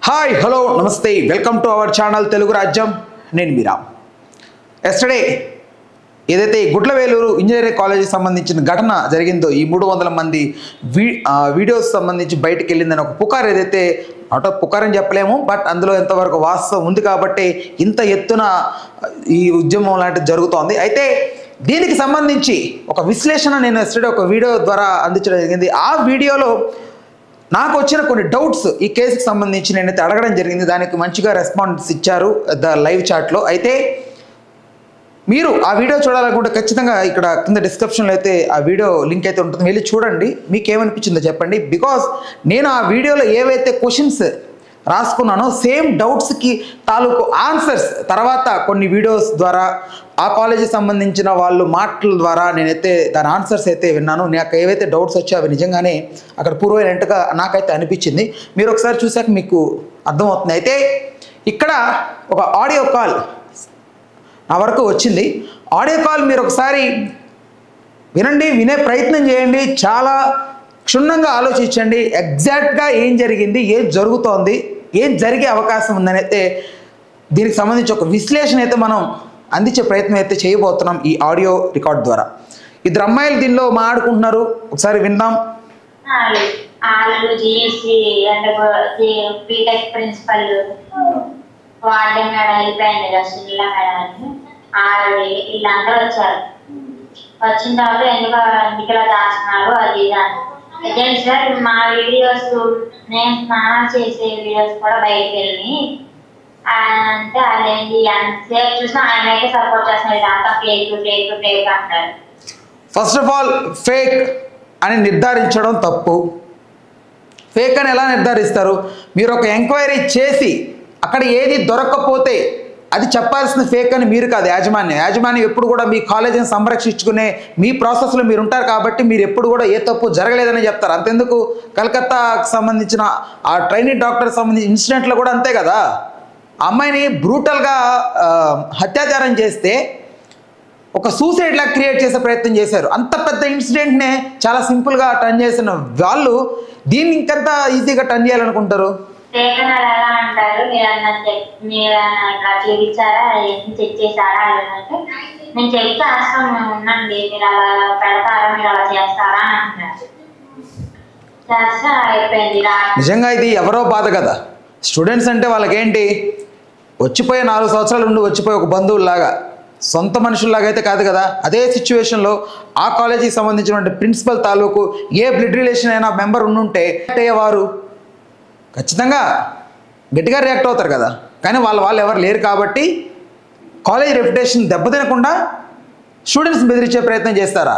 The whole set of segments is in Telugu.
హాయ్ హలో నమస్తే welcome to our channel Telugu Rajyam నేను మీరా ఎస్టర్డే ఏదైతే గుడ్లవేలూరు ఇంజనీరింగ్ కాలేజీకి సంబంధించిన ఘటన జరిగిందో ఈ మూడు వందల మంది వీ ఆ, వీడియోస్ సంబంధించి బయటకు వెళ్ళిందని ఒక పుకార్ ఏదైతే నాట్ పుకార్ అని చెప్పలేము బట్ అందులో ఎంతవరకు వాస్తవం ఉంది కాబట్టి ఇంత ఎత్తున ఈ ఉద్యమం లాంటిది జరుగుతోంది అయితే దీనికి సంబంధించి ఒక విశ్లేషణ నేను ఎస్టర్డే ఒక వీడియో ద్వారా అందించడం జరిగింది ఆ వీడియోలో నాకు వచ్చిన కొన్ని డౌట్స్ ఈ కేసుకి సంబంధించి నేనైతే అడగడం జరిగింది దానికి మంచిగా రెస్పాన్స్ ఇచ్చారు ద లైవ్ చాట్లో అయితే మీరు ఆ వీడియో చూడాలనుకుంటే ఖచ్చితంగా ఇక్కడ కింద డిస్క్రిప్షన్లో అయితే ఆ వీడియో లింక్ అయితే ఉంటుంది వెళ్ళి చూడండి మీకు ఏమనిపించిందో చెప్పండి బికాస్ నేను ఆ వీడియోలో ఏవైతే క్వశ్చన్స్ రాసుకున్నానో సేమ్ డౌట్స్కి తాలూకు ఆన్సర్స్ తర్వాత కొన్ని వీడియోస్ ద్వారా ఆ కాలేజీకి సంబంధించిన వాళ్ళు మాటల ద్వారా నేనైతే దాని ఆన్సర్స్ అయితే విన్నాను నాకు ఏవైతే డౌట్స్ వచ్చాయో అవి నిజంగానే అక్కడ పూర్వైనట్టుగా నాకైతే అనిపించింది మీరు ఒకసారి చూసాక మీకు అర్థమవుతుంది అయితే ఇక్కడ ఒక ఆడియో కాల్ నా వరకు వచ్చింది ఆడియో కాల్ మీరు ఒకసారి వినండి వినే ప్రయత్నం చేయండి చాలా క్షుణ్ణంగా ఆలోచించండి ఎగ్జాక్ట్గా ఏం జరిగింది ఏం జరుగుతోంది ఏం జరిగే అవకాశం ఉందని అయితే దీనికి సంబంధించి ఒక విశ్లేషణ అయితే మనం అందించే ప్రయత్నం అయితే చేయబోతున్నాం ఈ ఆడియో రికార్డ్ ద్వారా ఇద్దరు అమ్మాయిలు దీనిలో మాట్లాడుకుంటున్నారు ఒకసారి విందాం వాళ్ళు వాళ్ళు జిఎస్సి అంటే బీటెక్ ప్రిన్సిపల్ వార్డెన్ మేడం వెళ్ళిపోయింది కదా సునీల మేడం అని ఆవిడ వీళ్ళందరూ వచ్చారు వచ్చిన తర్వాత ఎందుకు ఎందుకు ఇలా చేస్తున్నారు అది ఇది అని అదే సార్ మా వీడియోస్ నేను స్నానం చేసే వీడియోస్ కూడా బయటకు వెళ్ళి అంటే అదేంటి ఎంతసేపు చూసినా ఆయన అయితే సపోర్ట్ చేస్తున్నారు ఇదంతా ఫేక్ ఫేక్ ఫేక్ అంటారు ఫస్ట్ ఆఫ్ ఆల్ ఫేక్ అని నిర్ధారించడం తప్పు ఫేక్ అని ఎలా నిర్ధారిస్తారు మీరు ఒక ఎంక్వైరీ చేసి అక్కడ ఏది దొరకకపోతే అది చెప్పాల్సిన ఫేక్ అని మీరు కాదు యాజమాన్యం యాజమాన్యం ఎప్పుడు కూడా మీ కాలేజీని సంరక్షించుకునే మీ ప్రాసెస్లో మీరు ఉంటారు కాబట్టి మీరు ఎప్పుడు కూడా ఏ తప్పు జరగలేదని చెప్తారు అంతెందుకు కలకత్తాకు సంబంధించిన ఆ ట్రైనింగ్ డాక్టర్ సంబంధించిన ఇన్సిడెంట్లో కూడా అంతే కదా ఆ అమ్మాయిని బ్రూటల్గా హత్యాచారం చేస్తే ఒక సూసైడ్ లా క్రియేట్ చేసే ప్రయత్నం చేశారు అంత పెద్ద ఇన్సిడెంట్నే చాలా సింపుల్గా టర్న్ చేసిన వాళ్ళు దీన్ని ఇంకంత ఈజీగా టర్న్ చేయాలనుకుంటారు లేఖనాలు ఎలా అంటారు మీరు అన్న చెక్ మీరు అన్న ఇట్లా చూపించారా ఎన్ని చెక్ చేశారా అంటే నేను చెక్ చేస్తాం మేము ఉండండి మీరు అలా పెడతారా మీరు అలా చేస్తారా అని అంటున్నారు చేస్తే అయిపోయింది రా నిజంగా ఇది ఎవరో బాధ కదా స్టూడెంట్స్ అంటే వాళ్ళకేంటి వచ్చిపోయే నాలుగు సంవత్సరాలు ఉండి వచ్చిపోయే ఒక బంధువుల్లాగా సొంత మనుషుల్లాగా అయితే కాదు కదా అదే సిచ్యువేషన్లో ఆ కాలేజీకి సంబంధించినటువంటి ప్రిన్సిపల్ తాలూకు ఏ బ్లడ్ రిలేషన్ అయినా మెంబర్ ఉండుంటే వారు ఖచ్చితంగా గట్టిగా రియాక్ట్ అవుతారు కదా కానీ వాళ్ళ వాళ్ళు ఎవరు లేరు కాబట్టి కాలేజ్ రెప్యుటేషన్ దెబ్బతినకుండా స్టూడెంట్స్ బెదిరించే ప్రయత్నం చేస్తారా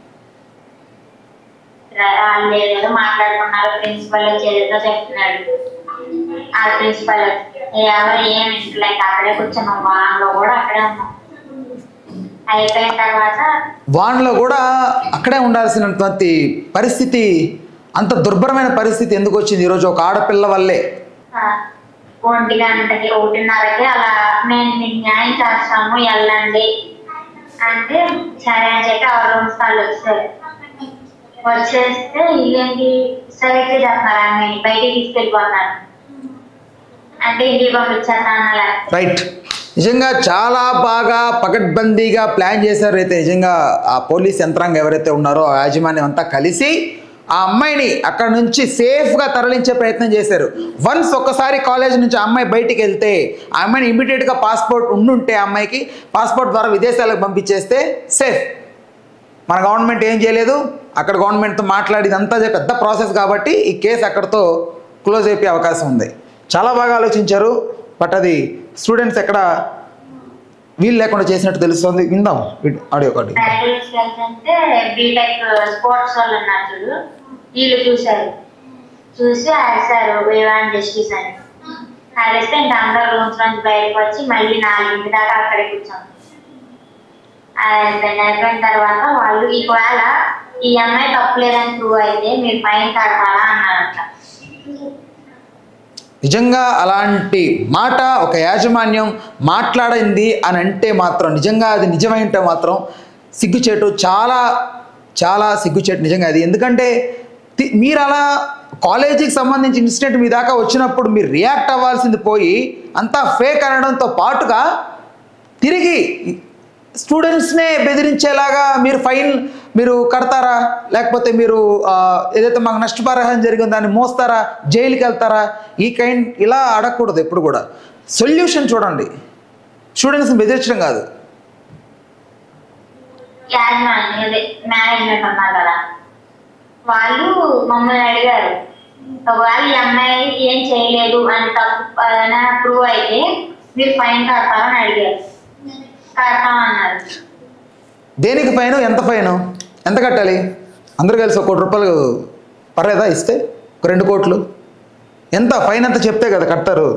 వాళ్ళు ఏదేదో మాట్లాడుకున్నారు ప్రిన్సిపల్ వచ్చి ఏదేదో చెప్తున్నాడు ఆ ప్రిన్సిపల్ ఎవరు ఏం ఇంట్లోకి అక్కడే కూర్చున్నాం వాళ్ళలో కూడా అక్కడే ఉన్నాం అయిపోయిన తర్వాత వాన్లో కూడా అక్కడే ఉండాల్సినటువంటి పరిస్థితి అంత దుర్భరమైన పరిస్థితి ఎందుకు వచ్చింది ఈరోజు ఒక ఆడపిల్ల వల్లే ఆ, ఒంటి గంటకి ఒకటిన్నరకి అలా మేము మీకు న్యాయం చేస్తాము వెళ్ళండి అంటే సరే అని చెప్పి ఆ రూమ్స్ వాళ్ళు వచ్చారు వచ్చేస్తే ఇల్లేంటి సెలెక్ట్ చేస్తున్నారు ఆమె బయటికి తీసుకెళ్ళిపోతున్నారు అంటే ఇంటికి పంపించేస్తాను అలా రైట్ నిజంగా చాలా బాగా పకడ్బందీగా ప్లాన్ చేశారు అయితే నిజంగా ఆ పోలీస్ యంత్రాంగం ఎవరైతే ఉన్నారో ఆ యాజమాన్యం అంతా కలిసి ఆ అమ్మాయిని అక్కడ నుంచి సేఫ్గా తరలించే ప్రయత్నం చేశారు వన్స్ ఒక్కసారి కాలేజ్ నుంచి ఆ అమ్మాయి బయటికి వెళ్తే ఆ అమ్మాయిని ఇమీడియట్గా పాస్పోర్ట్ ఉండుంటే ఆ అమ్మాయికి పాస్పోర్ట్ ద్వారా విదేశాలకు పంపించేస్తే సేఫ్ మన గవర్నమెంట్ ఏం చేయలేదు అక్కడ గవర్నమెంట్తో మాట్లాడి ఇదంతా పెద్ద ప్రాసెస్ కాబట్టి ఈ కేసు అక్కడితో క్లోజ్ అయిపోయే అవకాశం ఉంది చాలా బాగా ఆలోచించారు బట్ అది స్టూడెంట్స్ ఎక్కడ వీలు లేకుండా చేసినట్టు తెలుస్తుంది విందాం ఆడియో కార్డు ప్రాక్టీస్ వెళ్తుంటే బీటెక్ స్పోర్ట్స్ వాళ్ళు ఉన్నారు చూడు వీళ్ళు చూశారు చూసి అరిశారు వివాన్ జస్టిస్ అని అరిస్తే ఇంకా అందరూ రూమ్స్ నుంచి బయటకు వచ్చి మళ్ళీ నాలుగింటి దాకా అక్కడే కూర్చోండి అయిపోయింది అయిపోయిన తర్వాత వాళ్ళు ఒకవేళ ఈ అమ్మాయి తప్పులేదని ప్రూవ్ అయితే మీరు ఫైన్ కడతారా అన్నారంట నిజంగా అలాంటి మాట ఒక యాజమాన్యం మాట్లాడింది అని అంటే మాత్రం నిజంగా అది నిజమైంటే మాత్రం సిగ్గుచేటు చాలా చాలా సిగ్గుచేటు నిజంగా అది ఎందుకంటే తి- మీరు అలా కాలేజీకి సంబంధించి ఇన్సిడెంట్ మీ దాకా వచ్చినప్పుడు మీరు రియాక్ట్ అవ్వాల్సింది పోయి అంతా ఫేక్ అనడంతో పాటుగా తిరిగి స్టూడెంట్స్నే బెదిరించేలాగా మీరు ఫైన్ మీరు కడతారా లేకపోతే మీరు ఆ, ఏదైతే మాకు నష్టపరిహారం జరిగిందో దాన్ని మోస్తారా జైలుకి వెళ్తారా ఈ కైండ్ ఇలా అడగకూడదు ఎప్పుడు కూడా సొల్యూషన్ చూడండి స్టూడెంట్స్ని బెదిరించడం కాదు యాజమాన్యం అదే మేనేజ్మెంట్ ఉన్నారు కదా వాళ్ళు మమ్మల్ని అడిగారు ఒకవేళ ఈ అమ్మాయి ఏం చేయలేదు అని తప్పు ఏదైనా ప్రూవ్ అయితే మీరు ఫైన్ కడతారని అడిగారు కడతామన్నారు దేనికి ఫైన్ ఎంత ఫైన్ ఎంత కట్టాలి అందరూ కలిసి ఒక కోటి రూపాయలు పర్లేదా ఇస్తే ఒక రెండు కోట్లు ఎంత ఫైన్ ఎంత చెప్తే కదా కడతారు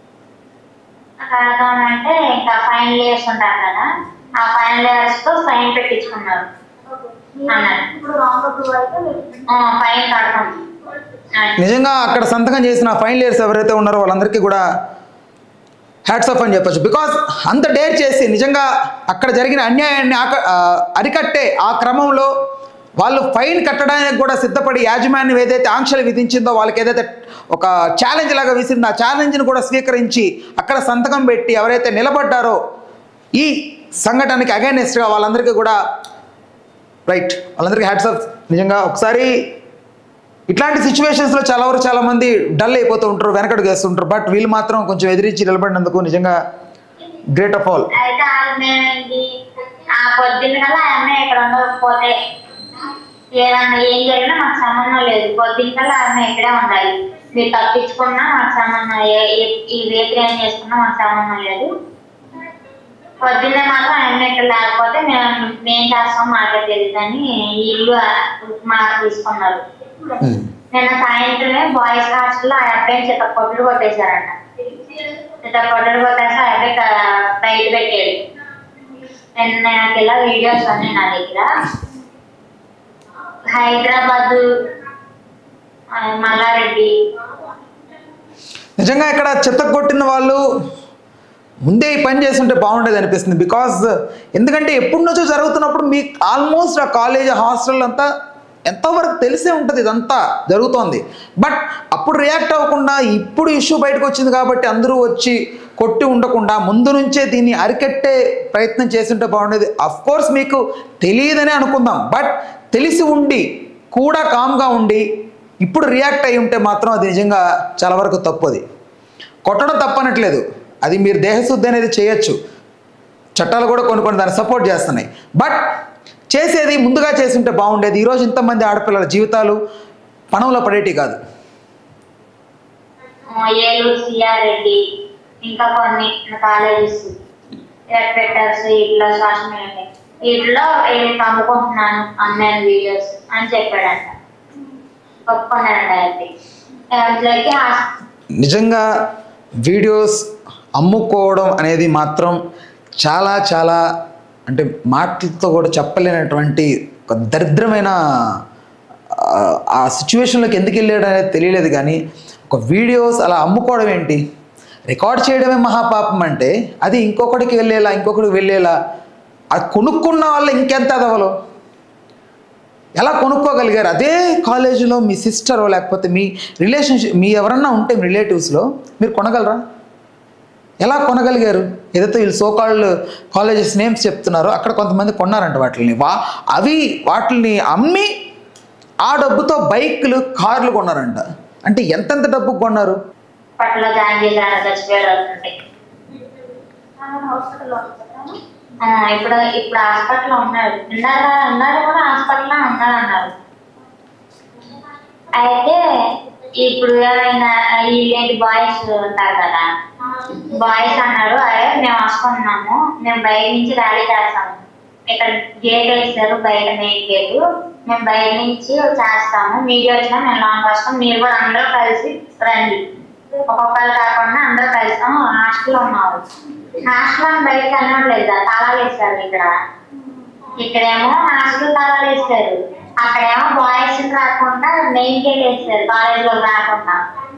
కడతామంటే ఇంకా ఫైనల్ ఇయర్స్ ఉంటారు కదా ఆ ఫైనల్ ఇయర్స్ తో సైన్ పెట్టించుకున్నారు అన్నారు ఆ, ఫైన్ కడతాం అని. నిజంగా అక్కడ సంతకం చేసిన ఫైనల్ ఇయర్స్ ఎవరైతే ఉన్నారో వాళ్ళందరికీ కూడా హ్యాట్స్ ఆఫ్ అని చెప్పొచ్చు బికాస్ అంత డేర్ చేసి నిజంగా అక్కడ జరిగిన అన్యాయాన్ని ఆక- ఆ, అరికట్టే ఆ క్రమంలో వాళ్ళు ఫైన్ కట్టడానికి కూడా సిద్ధపడి యాజమాన్యం ఏదైతే ఆంక్షలు విధించిందో వాళ్ళకి ఏదైతే ఒక ఛాలెంజ్ లాగా విసిందో ఆ ఛాలెంజ్ని కూడా స్వీకరించి అక్కడ సంతకం పెట్టి ఎవరైతే నిలబడ్డారో ఈ సంఘటనకి అగైనెస్ట్గా వాళ్ళందరికీ కూడా రైట్ వాళ్ళందరికీ హ్యాట్స్ ఆఫ్ నిజంగా ఒకసారి ఇట్లాంటి సిచ్యువేషన్స్లో చాలా వరకు చాలా మంది డల్ అయిపోతూ ఉంటారు వెనకడుగు వేస్తుంటారు బట్ వీళ్ళు మాత్రం కొంచెం ఎదిరించి నిలబడినందుకు నిజంగా గ్రేట్ ఆఫ్ ఆల్ అయితే ఆ మేమేంటి ఆ పొద్దున్న కల్లా ఆ అమ్మాయి ఇక్కడ ఉండకపోతే ఏదన్నా ఏం జరిగినా మాకు సంబంధం లేదు పొద్దున్న కల్లా ఆ అమ్మాయి ఇక్కడే ఉండాలి మీరు తప్పించుకున్నా మాకు సంబంధం ఏ- ఏ- ఈ రేపు ఏం చేసుకున్నా మాకు సంబంధం లేదు పొద్దున్నే మాత్రం ఆ అమ్మాయి ఇక్కడ లేకపోతే మేము మేం చేస్తాం మాకే తెలియదు అని ఈ ఇల్లు మాకు తీసుకున్నారు నిన్న సాయంత్రమే బాయ్స్ హాస్టల్ ఆ అబ్బాయిని చిత్త కొట్టుడు కొట్టేశారంట చిత్త కొట్టుడు కొట్టేసి ఆ అబ్బాయి క- బయట పెట్టాడు నిన్న నాకు ఇలా వీడియోస్ ఉన్నాయి నా దగ్గర హైదరాబాద్ ఆ, మల్లారెడ్డి నిజంగా ఇక్కడ చెత్త కొట్టిన వాళ్ళు ముందే ఈ పని చేస్తుంటే బాగుండేది అనిపిస్తుంది బికాజ్ ఎందుకంటే ఎప్పటి నుంచో జరుగుతున్నప్పుడు మీకు ఆల్మోస్ట్ ఆ కాలేజ్ హాస్టల్ అంతా ఎంతవరకు తెలిసే ఉంటుంది ఇదంతా జరుగుతోంది బట్ అప్పుడు రియాక్ట్ అవ్వకుండా ఇప్పుడు ఇష్యూ బయటకు వచ్చింది కాబట్టి అందరూ వచ్చి కొట్టి ఉండకుండా ముందు నుంచే దీన్ని అరికట్టే ప్రయత్నం చేస్తుంటే బాగుండేది అఫ్ కోర్స్ మీకు తెలియదనే అనుకుందాం బట్ తెలిసి ఉండి కూడా కామ్గా ఉండి ఇప్పుడు రియాక్ట్ అయి ఉంటే మాత్రం అది నిజంగా చాలా వరకు తప్పది కొట్టడం తప్పనట్లేదు అది మీరు దేహశుద్ధి అనేది చేయొచ్చు చట్టాలు కూడా కొన్ని కొన్ని దాన్ని సపోర్ట్ చేస్తున్నాయి బట్ చేసేది ముందుగా చేసి ఉంటే బాగుండేది ఈరోజు ఇంతమంది ఆడపిల్లల జీవితాలు పణంలో పడేటి కాదు ఆ, ఏలూరు సిఆర్ రెడ్డి ఇంకా కొన్ని కాలేజెస్ పెట్టర్స్ ఇట్లా సోషల్ మీడియా వీటిలో వీళ్ళకి అమ్ముకుంటున్నాను అమ్మాయిన వీడియోస్ అని చెప్పాడంట ఒప్పుకున్నాడంట అయితే దాంట్లోకి ఆ- నిజంగా వీడియోస్ అమ్ముకోవడం అనేది మాత్రం చాలా చాలా అంటే మాటలతో కూడా చెప్పలేనటువంటి ఒక దరిద్రమైన ఆ, ఆ సిచ్యువేషన్లోకి ఎందుకు వెళ్ళాడు అనేది తెలియలేదు కానీ ఒక వీడియోస్ అలా అమ్ముకోవడం ఏంటి రికార్డ్ చేయడమే మహాపాపం అంటే అది ఇంకొకటికి వెళ్ళేలా ఇంకొకటికి వెళ్ళేలా అది కొనుక్కున్న వాళ్ళు ఇంకెంత అదవలో ఎలా కొనుక్కోగలిగారు అదే కాలేజీలో మీ సిస్టరో లేకపోతే మీ రిలేషన్షిప్ మీ ఎవరన్నా ఉంటే మీ రిలేటివ్స్లో మీరు కొనగలరా ఎలా కొనగలిగారు ఏదైతే వీళ్ళు సోకాల్డ్ కాలేజెస్ నేమ్స్ చెప్తున్నారో అక్కడ కొంతమంది కొన్నారంట వాటిని వా అవి వాటిని అమ్మి ఆ డబ్బుతో బైక్లు కార్లు కొన్నారంట అంటే ఎంతెంత డబ్బు కొన్నారు పట్ల జాయిన్ చేశాడు చచ్చిపోయాడు అవుతుంటే ఆ, ఇప్పుడు ఇప్పుడు హాస్పిటల్ ఉన్నాడు ఇందాక ఉన్నారు కూడా హాస్పిటల్లో ఉన్నాడు అన్నారు అయితే ఇప్పుడు ఏమైనా ఏంటి బాయ్స్ ఉంటారు కదా బాయ్స్ అన్నారు అరే మేము వస్తున్నాము మేము బయట నుంచి ర్యాలీ చేస్తాము ఇక్కడ గేట్ వేస్తారు బయట మెయిన్ గేట్ మేము బయట నుంచి చేస్తాము మీడియా వచ్చినా మేము లాంగ్ వస్తాం మీరు కూడా అందరూ కలిసి రండి ఒక్కొక్కరు కాకుండా అందరూ కలిసాం హాస్టల్లో ఉన్నాము హాస్టల్ బయటకు వెళ్ళట్లేదు తాళాలు వేస్తారు ఇక్కడ ఇక్కడేమో హాస్టల్ తాళాలు వేస్తారు అక్కడేమో బాయ్స్ రాకుండా మెయిన్ గేట్ వేస్తారు కాలేజ్ లో రాకుండా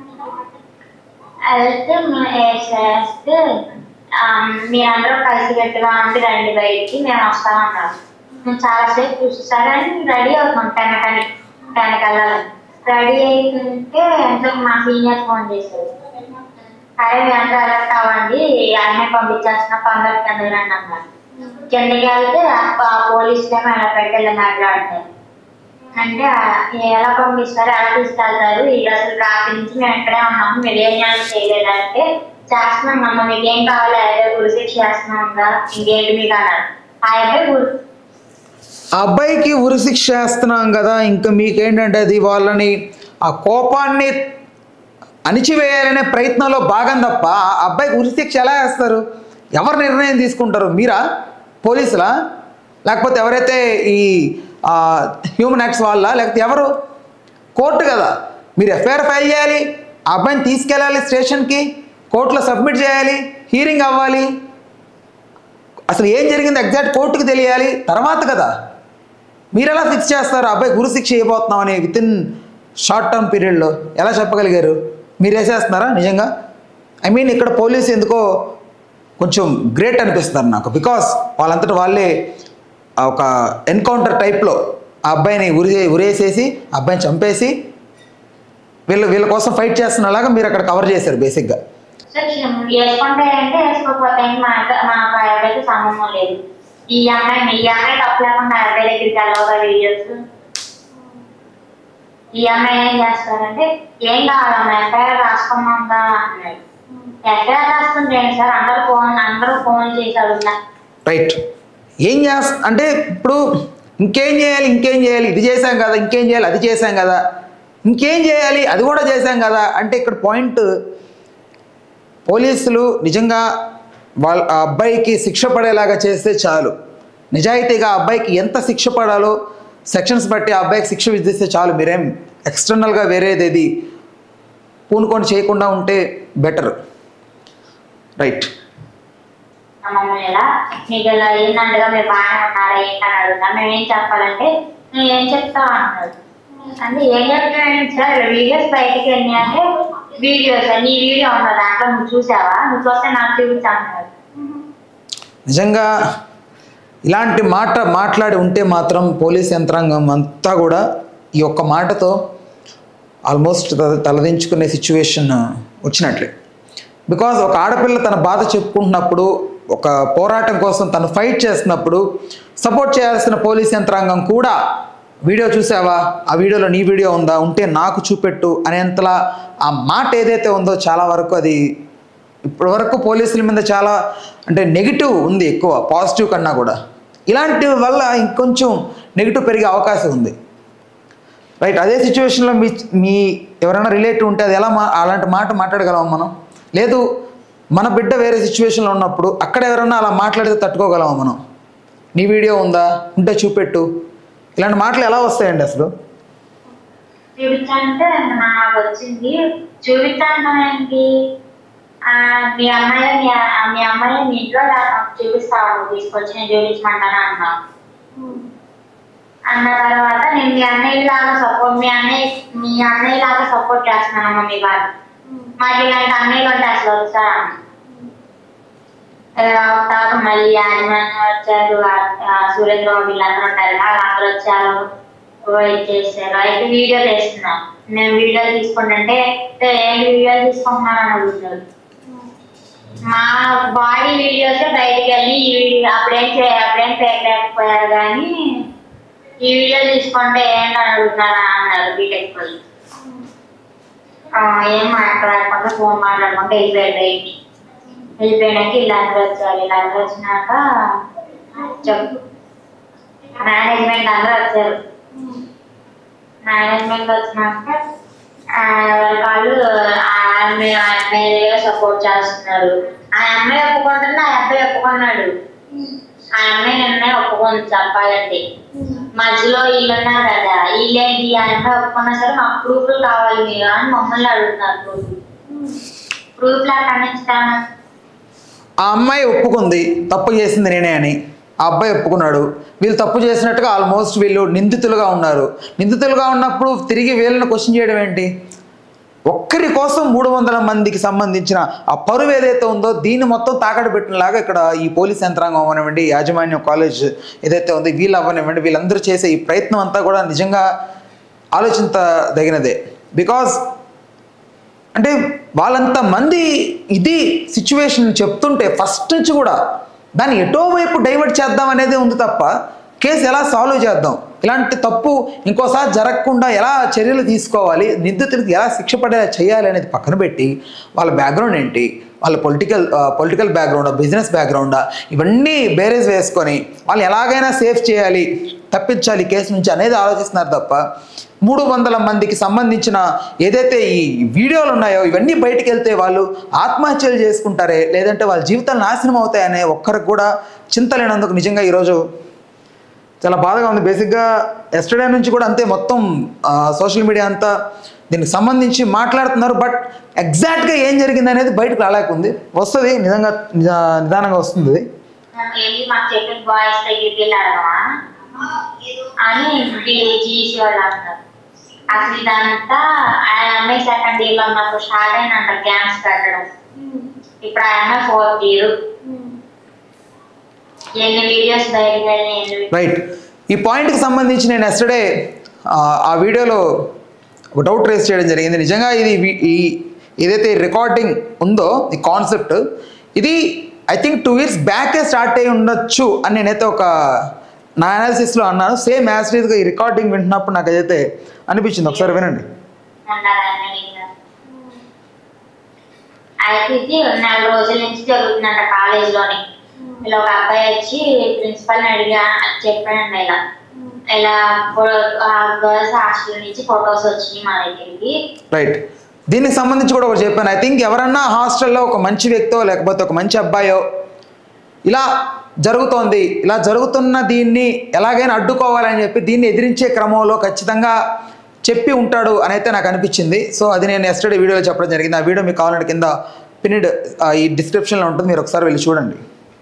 వెళ్తే మే- వేస్తే ఆ, మీరందరూ కలిసి గట్టిగా ఉండి రండి బయటికి మేము వస్తామన్నారు మేము చాలాసేపు చూసి సరే అని రెడీ అవుతున్నాం టెన్ టెన్ టెన్కి వెళ్ళాలి రెడీ అయితుంటే ఎంతో మా సీనియర్ ఫోన్ చేశారు అరే మీ అందరూ అలర్ట్ అవ్వండి ఆయన పంపించాల్సిన పండగ కింద రండి అన్నారు కిందకి వెళ్తే ఆ పోలీసులు ఏమో అలా పెట్టెళ్ళి మాట్లాడుతారు అంటే ఆ, ఎలా పంపిస్తారు ఎలా తీసుకెళ్తారు వీళ్ళు అసలు రాత్రి నుంచి మేము ఇక్కడే ఉన్నాము మీరు ఏం న్యాయం చేయలేదంటే చేస్తున్నాం అమ్మ మీకు ఏం కావాలి అయితే గురిశిక్ష చేస్తున్నాం ఉందా ఇంకేంటి మీకు అన్నారు ఆ అబ్బాయి గురి ఆ అబ్బాయికి ఉరిశిక్ష చేస్తున్నాం కదా ఇంకా మీకేంటంటే అది వాళ్ళని ఆ కోపాన్ని అణిచివేయాలనే ప్రయత్నంలో భాగం తప్ప ఆ అబ్బాయికి ఉరిశిక్ష ఎలా వేస్తారు ఎవరు నిర్ణయం తీసుకుంటారు మీరా పోలీసులా లేకపోతే ఎవరైతే ఈ హ్యూమన్ యాక్ట్స్ వాళ్ళ లేకపోతే ఎవరు కోర్టు కదా మీరు ఎఫ్ఐఆర్ ఫైల్ చేయాలి ఆ అబ్బాయిని తీసుకెళ్ళాలి స్టేషన్కి కోర్టులో సబ్మిట్ చేయాలి హీరింగ్ అవ్వాలి అసలు ఏం జరిగింది ఎగ్జాక్ట్ కోర్టుకి తెలియాలి తర్వాత కదా మీరు ఎలా ఫిక్స్ చేస్తారు అబ్బాయి గురు శిక్ష ఇవ్వబోతున్నాం అని విత్ ఇన్ షార్ట్ టర్మ్ పీరియడ్లో ఎలా చెప్పగలిగారు మీరు వేసేస్తున్నారా నిజంగా ఐ మీన్ ఇక్కడ పోలీసు ఎందుకో కొంచెం గ్రేట్ అనిపిస్తున్నారు నాకు బికాస్ వాళ్ళంతట వాళ్ళే ఆ ఒక ఎన్కౌంటర్ టైప్లో ఆ అబ్బాయిని ఉరి ఉరేసేసి ఆ అబ్బాయిని చంపేసి వీళ్ళు వీళ్ళ కోసం ఫైట్ చేస్తున్నలాగా మీరు అక్కడ కవర్ చేశారు బేసిక్గా సార్ వేసుకుంటాయంటే వేసుకోకపోతే మాకు మాకు ఆ అబ్బాయికి సంబంధం లేదు ఈ అమ్మాయి ఈ అమ్మాయి తప్పు లేకుండా ఆ అబ్బాయి దగ్గరికి వెళ్ళవుగా వీడియోస్ ఈ అమ్మాయి ఏం చేస్తారంటే ఏం కావాలమ్మా ఎఫ్ఐఆర్ రాసుకున్నాందా అన్నాడు ఎఫ్ఐఆర్ రాస్తుంది ఏంటి సార్ అందరూ ఫోన్ అందరూ ఫోన్ చేసి అడుగుతున్నారు రైట్ ఏం చేస్త అంటే ఇప్పుడు ఇంకేం చేయాలి ఇంకేం చేయాలి ఇది చేశాం కదా ఇంకేం చేయాలి అది చేశాం కదా ఇంకేం చేయాలి అది కూడా చేశాం కదా అంటే ఇక్కడ పాయింట్ పోలీసులు నిజంగా వాళ్ళ ఆ అబ్బాయికి శిక్ష పడేలాగా చేస్తే చాలు నిజాయితీగా ఆ అబ్బాయికి ఎంత శిక్ష పడాలో సెక్షన్స్ బట్టి ఆ అబ్బాయికి శిక్ష విధిస్తే చాలు మీరేం ఎక్స్టర్నల్గా వేరేది ఏది పూనుకొని చేయకుండా ఉంటే బెటర్ రైట్ మమ్మల్ని ఇలా మీకు ఇలా ఏంటంటగా మీరు బాగానే ఉన్నారా ఏంటని అడుగుతా మేము ఏం చెప్పాలంటే నువ్వు ఏం చెప్తావు అన్నాడు అంటే ఏం చెప్తాను సార్ వీడియోస్ బయటకి వెళ్ళినాయంటే వీడియోస్ నీ వీడియో ఉందా దాంట్లో నువ్వు చూసావా నువ్వు చూస్తే నాకు చూపించా అన్నాడు నిజంగా ఇలాంటి మాట మాట్లాడి ఉంటే మాత్రం పోలీస్ యంత్రాంగం అంతా కూడా ఈ ఒక్క మాటతో ఆల్మోస్ట్ త- తలదించుకునే సిచ్యువేషన్ వచ్చినట్లే బికాజ్ ఒక ఆడపిల్ల తన బాధ చెప్పుకుంటున్నప్పుడు ఒక పోరాటం కోసం తను ఫైట్ చేస్తున్నప్పుడు సపోర్ట్ చేయాల్సిన పోలీస్ యంత్రాంగం కూడా వీడియో చూసావా ఆ వీడియోలో నీ వీడియో ఉందా ఉంటే నాకు చూపెట్టు అనేంతలా ఆ మాట ఏదైతే ఉందో చాలా వరకు అది ఇప్పటి వరకు పోలీసుల మీద చాలా అంటే నెగిటివ్ ఉంది ఎక్కువ పాజిటివ్ కన్నా కూడా ఇలాంటి వల్ల ఇంకొంచెం నెగిటివ్ పెరిగే అవకాశం ఉంది రైట్ అదే సిచ్యువేషన్లో మీ మీ ఎవరైనా రిలేటివ్ ఉంటే అది ఎలా మా అలాంటి మాట మాట్లాడగలం మనం లేదు మన బిడ్డ వేరే సిచ్యువేషన్లో ఉన్నప్పుడు అక్కడ ఎవరైనా అలా మాట్లాడితే తట్టుకోగలమా మనం నీ వీడియో ఉందా ఉంటే చూపెట్టు ఇలాంటి మాటలు ఎలా వస్తాయండి అసలు చూపించాలంటే నాకు వచ్చింది చూపించాను ఏంటి ఆ, మీ అమ్మాయి మీ ఆ, మీ అమ్మాయి మీ ఇంట్లో రా- చూపిస్తావా నువ్వు తీసుకొచ్చి నేను చూపించమంటాను అన్నా అన్న తర్వాత నేను మీ అన్నయ్య లాగా సపోర్ట్ మీ అన్నయ్య మీ అన్నయ్య లాగా సపోర్ట్ చేస్తున్నానమ్మా మీ బాధ మాకు ఇలాంటి అన్నయ్యలు ఉంటే అసలు వస్తారా తర్వాత మళ్ళీ యాజమాన్యం వచ్చారు ఆ- ఆ సురేంద్ర బాబు వీళ్ళందరూ ఉంటారు వాళ్ళందరూ వచ్చారు వెయిట్ చేశారు అయితే వీడియో తీస్తున్నాం నేను వీడియో తీసుకుంటుంటే "ఏ, ఏంటి వీడియో తీసుకుంటున్నారు అని అడుగుతారు మా బాడీ వీడియోస్ బయటికి వెళ్ళి ఈ వీడియో అప్పుడేం చే అప్పుడేం చేయలేకపోయారు కానీ ఈ వీడియో తీసుకుంటే ఏంటని అడుగుతున్నారా అన్నారు బీటెక్ పోయి ఆ, ఏం మాట్లాడకుండా ఫోన్ మాట్లాడకుండా వెళ్ళిపోయాడు బయటికి వెళ్ళిపోయాక వీళ్ళందరూ వచ్చారు వీళ్ళందరూ వచ్చినాక చెప్పు మేనేజ్మెంట్ అందరూ వచ్చారు మేనేజ్మెంట్ వచ్చినాక ఆ, వాళ్ళు ఆ అమ్మాయి ఆ అమ్మాయి సపోర్ట్ చేస్తున్నారు ఆ అమ్మాయి ఒప్పుకుంటుంది ఆ అబ్బాయి ఒప్పుకున్నాడు ఆ అమ్మాయి నిన్నే ఒప్పుకుంది చెప్పాలంటే మధ్యలో వీళ్ళు ఉన్నారు కదా వీళ్ళేంటి ఆ అమ్మాయి ఒప్పుకున్నా సరే మాకు ప్రూఫ్లు కావాలి మీరు అని మమ్మల్ని అడుగుతున్నారు ప్రూఫ్ ప్రూఫ్లు అక్కడి నుంచి తేను ఆ అమ్మాయి ఒప్పుకుంది తప్పు చేసింది నేనే అని ఆ అబ్బాయి ఒప్పుకున్నాడు వీళ్ళు తప్పు చేసినట్టుగా ఆల్మోస్ట్ వీళ్ళు నిందితులుగా ఉన్నారు నిందితులుగా ఉన్నప్పుడు తిరిగి వీళ్ళని క్వశ్చన్ చేయడం ఏంటి ఒక్కరి కోసం మూడు వందల మందికి సంబంధించిన ఆ పరువు ఏదైతే ఉందో దీన్ని మొత్తం తాకట్టు పెట్టినలాగా ఇక్కడ ఈ పోలీస్ యంత్రాంగం అవ్వనివ్వండి యాజమాన్యం కాలేజ్ ఏదైతే ఉందో వీళ్ళు అవ్వనివ్వండి వీళ్ళందరూ చేసే ఈ ప్రయత్నం అంతా కూడా నిజంగా ఆలోచించదగినదే బికాజ్ అంటే వాళ్ళంత మంది ఇది సిచ్యువేషన్ చెప్తుంటే ఫస్ట్ నుంచి కూడా దాన్ని ఎటో వైపు డైవర్ట్ చేద్దాం అనేది ఉంది తప్ప కేసు ఎలా సాల్వ్ చేద్దాం ఇలాంటి తప్పు ఇంకోసారి జరగకుండా ఎలా చర్యలు తీసుకోవాలి నిందితులకు ఎలా శిక్ష పడేలా చేయాలి అనేది పక్కన పెట్టి వాళ్ళ బ్యాక్గ్రౌండ్ ఏంటి వాళ్ళ పొలిటికల్ పొలిటికల్ బ్యాక్గ్రౌండా బిజినెస్ బ్యాక్గ్రౌండా ఇవన్నీ బేరేజ్ వేసుకొని వాళ్ళు ఎలాగైనా సేఫ్ చేయాలి తప్పించాలి ఈ కేసు నుంచి అనేది ఆలోచిస్తున్నారు తప్ప మూడు వందల మందికి సంబంధించిన ఏదైతే ఈ వీడియోలు ఉన్నాయో ఇవన్నీ బయటికి వెళ్తే వాళ్ళు ఆత్మహత్యలు చేసుకుంటారే లేదంటే వాళ్ళ జీవితాలు నాశనం అవుతాయనే ఒక్కరికి కూడా చింత లేనందుకు నిజంగా ఈరోజు చాలా బాధగా ఉంది బేసిక్గా ఎస్టర్డే నుంచి కూడా అంతే మొత్తం సోషల్ మీడియా అంతా దీనికి సంబంధించి మాట్లాడుతున్నారు బట్ ఎగ్జాక్ట్గా ఏం జరిగింది అనేది బయటకు రాలేకుంది వస్తుంది నిజంగా నిజా- నిదానంగా వస్తుంది అది. వెళ్ళి మాకు చెప్పిన బాయ్స్ దగ్గరికి వెళ్ళి అడగమా అని జీసీ వాళ్ళు అంటారు అసలు ఇదంతా ఆ అమ్మాయి సెకండ్ ఇయర్ లో ఉన్నప్పుడు స్టార్ట్ అయినంట క్యాంప్స్ పెట్టడం ఇప్పుడు ఆ అమ్మాయి ఫోర్త్ ఇయర్ ఎన్ని వీడియోస్ బయటకు వెళ్ళినాయి ఎన్ని రైట్ ఈ పాయింట్కి సంబంధించి నేను ఎస్టర్డే ఆ వీడియోలో ఒక డౌట్ రేస్ చేయడం జరిగింది నిజంగా ఇది వి- ఈ ఏదైతే రికార్డింగ్ ఉందో ఈ కాన్సెప్ట్ ఇది ఐ థింక్ టూ ఇయర్స్ బ్యాకే స్టార్ట్ అయి ఉండొచ్చు అని నేనైతే ఒక నా అనాలిసిస్లో అన్నాను సేమ్ యాసిడ్గా ఈ రికార్డింగ్ వింటున్నప్పుడు నాకు అదైతే అనిపించింది ఒకసారి వినండి ఉండాలని అయితే ఇది నెల రోజుల నుంచి జరుగుతుందంట కాలేజ్ లోని ఇలా ఒక అబ్బాయి వచ్చి ప్రిన్సిపల్ అడిగా చెప్పానండి ఇలా ఇలా గర్ల్స్ హాస్టల్ నుంచి ఫొటోస్ వచ్చినాయి మా దగ్గరికి రైట్ దీనికి సంబంధించి కూడా ఒకటి చెప్పాను ఐ థింక్ ఎవరన్నా హాస్టల్లో ఒక మంచి వ్యక్తో లేకపోతే ఒక మంచి అబ్బాయో ఇలా జరుగుతోంది ఇలా జరుగుతున్న దీన్ని ఎలాగైనా అడ్డుకోవాలని చెప్పి దీన్ని ఎదిరించే క్రమంలో ఖచ్చితంగా చెప్పి ఉంటాడు అని అయితే నాకు అనిపించింది సో అది నేను ఎస్టర్డే వీడియోలో చెప్పడం జరిగింది ఆ వీడియో మీకు కావాలంటే కింద పిన్నిడ్ ఈ డిస్క్రిప్షన్లో ఉంటుంది మీరు ఒకసారి వెళ్ళి చూడండి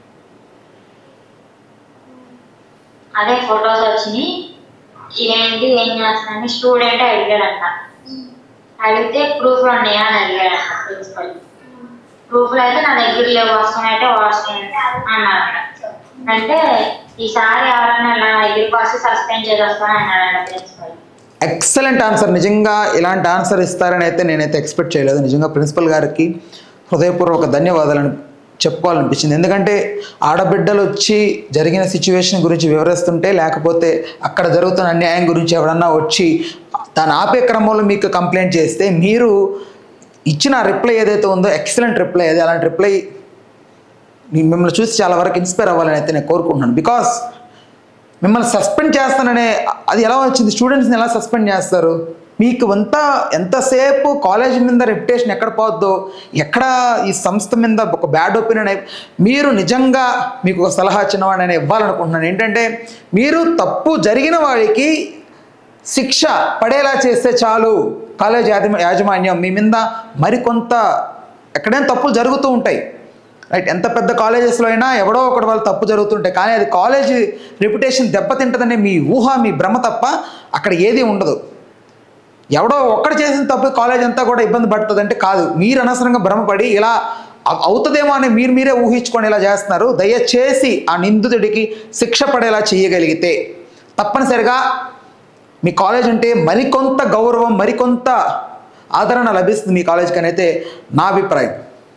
అదే ఫొటోస్ వచ్చినాయి ఏంటి ఏం చేస్తున్నాను స్టూడెంట్ అడిగాడంట అడిగితే ప్రూఫ్లు ఉన్నాయా అని అడిగాడంట ప్రిన్సిపల్ ప్రూఫ్లు అయితే నా దగ్గర లేవు వస్తానంటే వస్తాయి అన్నాడు అంటే ఈసారి ఎవరైనా నా దగ్గరికి వస్తే సస్పెండ్ చేసేస్తాను అన్నాడంట ప్రిన్సిపల్ ఎక్సలెంట్ ఆన్సర్ నిజంగా ఇలాంటి ఆన్సర్ ఇస్తారని అయితే నేనైతే ఎక్స్పెక్ట్ చేయలేదు నిజంగా ప్రిన్సిపల్ గారికి హృదయపూర్వక ధన్యవాదాలను చెప్పుకోవాలనిపించింది ఎందుకంటే ఆడబిడ్డలు వచ్చి జరిగిన సిచ్యువేషన్ గురించి వివరిస్తుంటే లేకపోతే అక్కడ జరుగుతున్న అన్యాయం గురించి ఎవరన్నా వచ్చి దాని ఆపే క్రమంలో మీకు కంప్లైంట్ చేస్తే మీరు ఇచ్చిన రిప్లై ఏదైతే ఉందో ఎక్సలెంట్ రిప్లై అది అలాంటి రిప్లై మిమ్మల్ని చూసి చాలా వరకు ఇన్స్పైర్ అవ్వాలని అయితే నేను కోరుకుంటున్నాను బికాస్ మిమ్మల్ని సస్పెండ్ చేస్తాననే అది ఎలా వచ్చింది స్టూడెంట్స్ని ఎలా సస్పెండ్ చేస్తారు మీకు అంతా ఎంతసేపు కాలేజ్ మీద రెప్యుటేషన్ ఎక్కడ పోద్దో ఎక్కడ ఈ సంస్థ మీద ఒక బ్యాడ్ ఒపీనియన్ అయి మీరు నిజంగా మీకు ఒక సలహా చిన్నవాడిని నేను ఇవ్వాలనుకుంటున్నాను ఏంటంటే మీరు తప్పు జరిగిన వాడికి శిక్ష పడేలా చేస్తే చాలు కాలేజ్ యాజమ యాజమాన్యం మీ మీద మరికొంత ఎక్కడైనా తప్పులు జరుగుతూ ఉంటాయి రైట్ ఎంత పెద్ద కాలేజెస్లో అయినా ఎవడో ఒకటి వాళ్ళు తప్పు జరుగుతుంటాయి కానీ అది కాలేజ్ రెప్యుటేషన్ దెబ్బతింటదనే మీ ఊహ మీ భ్రమ తప్ప అక్కడ ఏది ఉండదు ఎవడో ఒక్కడు చేసిన తప్పు కాలేజ్ అంతా కూడా ఇబ్బంది పడుతుంది అంటే కాదు మీరు అనవసరంగా భ్రమపడి ఇలా అ- అవుతుందేమో అని మీరు మీరే ఊహించుకొని ఇలా చేస్తున్నారు దయచేసి ఆ నిందితుడికి శిక్ష పడేలా చేయగలిగితే తప్పనిసరిగా మీ కాలేజ్ అంటే మరికొంత గౌరవం మరికొంత ఆదరణ లభిస్తుంది మీ కాలేజ్కి అని అయితే నా అభిప్రాయం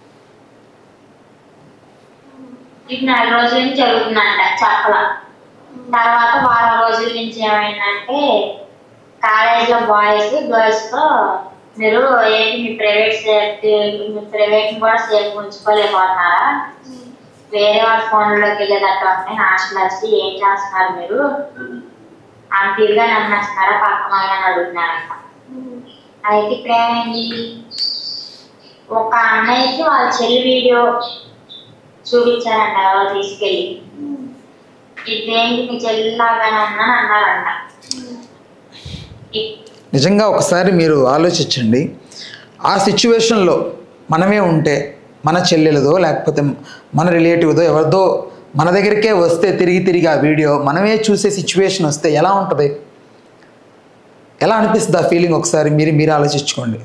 ఇది నెల రోజుల నుంచి జరుగుతుందంట చెప్పల తర్వాత వారం రోజుల నుంచి ఏమైందంటే కాలేజ్ లో బాయ్స్ గర్ల్స్ తో మీరు ఏంటి మీ ప్రైవేట్ సేఫ్టీ మీ ప్రైవేట్ కూడా సేఫ్ ఉంచుకోలేకపోతున్నారా వేరే వాళ్ళ ఫోన్లోకి వెళ్ళేటట్టు ఉన్నాయి హాస్టల్ వచ్చి ఏం చేస్తున్నారు మీరు అంత ఇదిగా నమ్మేస్తున్నారా పక్కన అని అడుగుతున్నారంట అయితే ఇప్పుడు ఏమైంది ఒక అన్నయ్యకి వాళ్ళ చెల్లి వీడియో చూపించారంట ఎవరో తీసుకెళ్ళి ఇదేంటి మీ చెల్లిలాగానే ఉన్నాను అన్నారంట ఇ- నిజంగా ఒకసారి మీరు ఆలోచించండి ఆ సిచ్యువేషన్లో మనమే ఉంటే మన చెల్లెలదో లేకపోతే మన రిలేటివ్దో ఎవరిదో మన దగ్గరికే వస్తే తిరిగి తిరిగి ఆ వీడియో మనమే చూసే సిచ్యువేషన్ వస్తే ఎలా ఉంటుంది ఎలా అనిపిస్తుంది ఆ ఫీలింగ్ ఒకసారి మీరు మీరు ఆలోచించుకోండి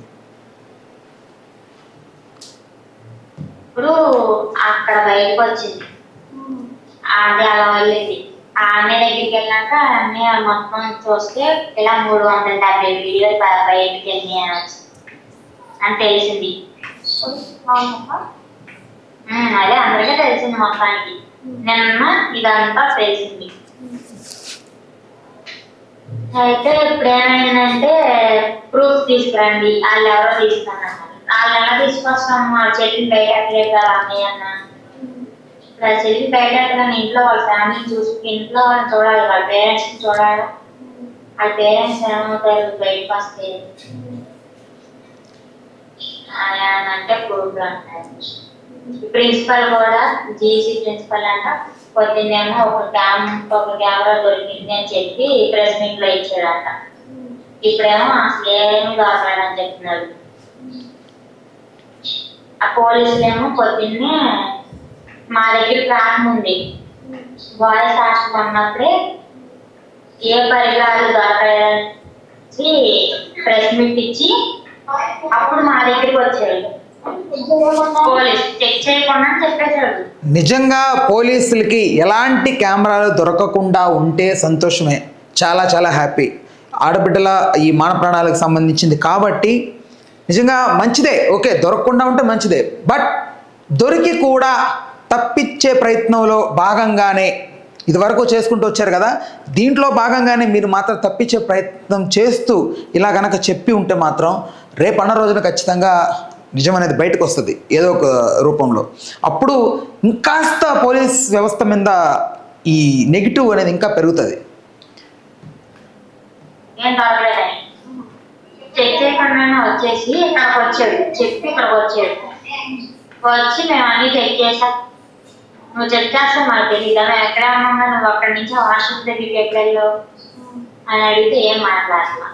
ఇప్పుడు అక్కడ బయటకు వచ్చింది అది అలా వెళ్ళింది ఆ అన్నయ్య దగ్గరికి వెళ్ళాక అన్నయ్య మొత్తం చూస్తే ఇలా మూడు వందల డెబ్బై వీడియోలు బ- బయటికి వెళ్ళినాయి అని వచ్చి- అని తెలిసింది అవునమ్మా ఉమ్, అదే అందరికీ తెలిసింది మొత్తానికి నిన్న ఇదంతా తెలిసింది అయితే ఇప్పుడు ఏమైందంటే ప్రూఫ్ తీసుకురండి వాళ్ళు ఎవరో తీసుకున్నారు వాళ్ళు ఎలా తీసుకొస్తాం మా చెల్లిని బయట ఎక్కలేదు కదా అన్నయ్య అన్న ఇప్పుడు ఆ చెల్లి బయట ఎక్కడని ఇంట్లో వాళ్ళ ఫ్యామిలీ చూసి ఇంట్లో వాళ్ళని చూడాలి వాళ్ళ పేరెంట్స్ చూడాలి వాళ్ళ పేరెంట్స్ ఏమవుతారు బయటకు వస్తే అలా అని అంటే ప్రూఫ్ అంటారు ప్రిన్సిపల్ కూడా జీసీ ప్రిన్సిపల్ అంట పొద్దున్నేమో ఒక క్యామ్ ఒక కెమెరా దొరికింది అని చెప్పి ప్రెస్ మీట్ లో ఇచ్చాడంట ఇప్పుడేమో అసలు ఏమీ దొరకలేదని చెప్తున్నారు ఆ పోలీసులు ఏమో పొద్దున్నే మా దగ్గర ప్రాణం ఉంది బాయ్స్ హాస్టల్ ఉన్నప్పుడే ఏ పరికరాలు దొరకలేదని ప్రెస్ మీట్ ఇచ్చి అప్పుడు మా దగ్గరికి వచ్చాడు పోలీస్ చెక్ చేయకుండా చెప్పేశాడు నిజంగా పోలీసులకి ఎలాంటి కెమెరాలు దొరకకుండా ఉంటే సంతోషమే చాలా చాలా హ్యాపీ ఆడబిడ్డల ఈ మాన ప్రాణాలకు సంబంధించింది కాబట్టి నిజంగా మంచిదే ఓకే దొరకకుండా ఉంటే మంచిదే బట్ దొరికి కూడా తప్పించే ప్రయత్నంలో భాగంగానే ఇదివరకు చేసుకుంటూ వచ్చారు కదా దీంట్లో భాగంగానే మీరు మాత్రం తప్పించే ప్రయత్నం చేస్తూ ఇలా గనక చెప్పి ఉంటే మాత్రం రేపన్న రోజున ఖచ్చితంగా నిజం అనేది బయటకు వస్తుంది ఏదో ఒక రూపంలో అప్పుడు ఇంకాస్త పోలీస్ వ్యవస్థ మీద ఈ నెగిటివ్ అనేది ఇంకా పెరుగుతుంది ఏం దొరకలేదని చెక్ చేయకుండానే వచ్చేసి ఇక్కడికి వచ్చాడు చెప్పి ఇక్కడికి వచ్చాడు వచ్చి మేము అన్ని చెక్ చేసాం నువ్వు చెక్ చేస్తే మాకు తెలియదు మేము ఎక్కడ ఉన్నా నువ్వు అక్కడి నుంచి వాట్సాప్ దగ్గరికి ఎక్కడ వెళ్ళావు అని అడిగితే ఏం మాట్లాడలా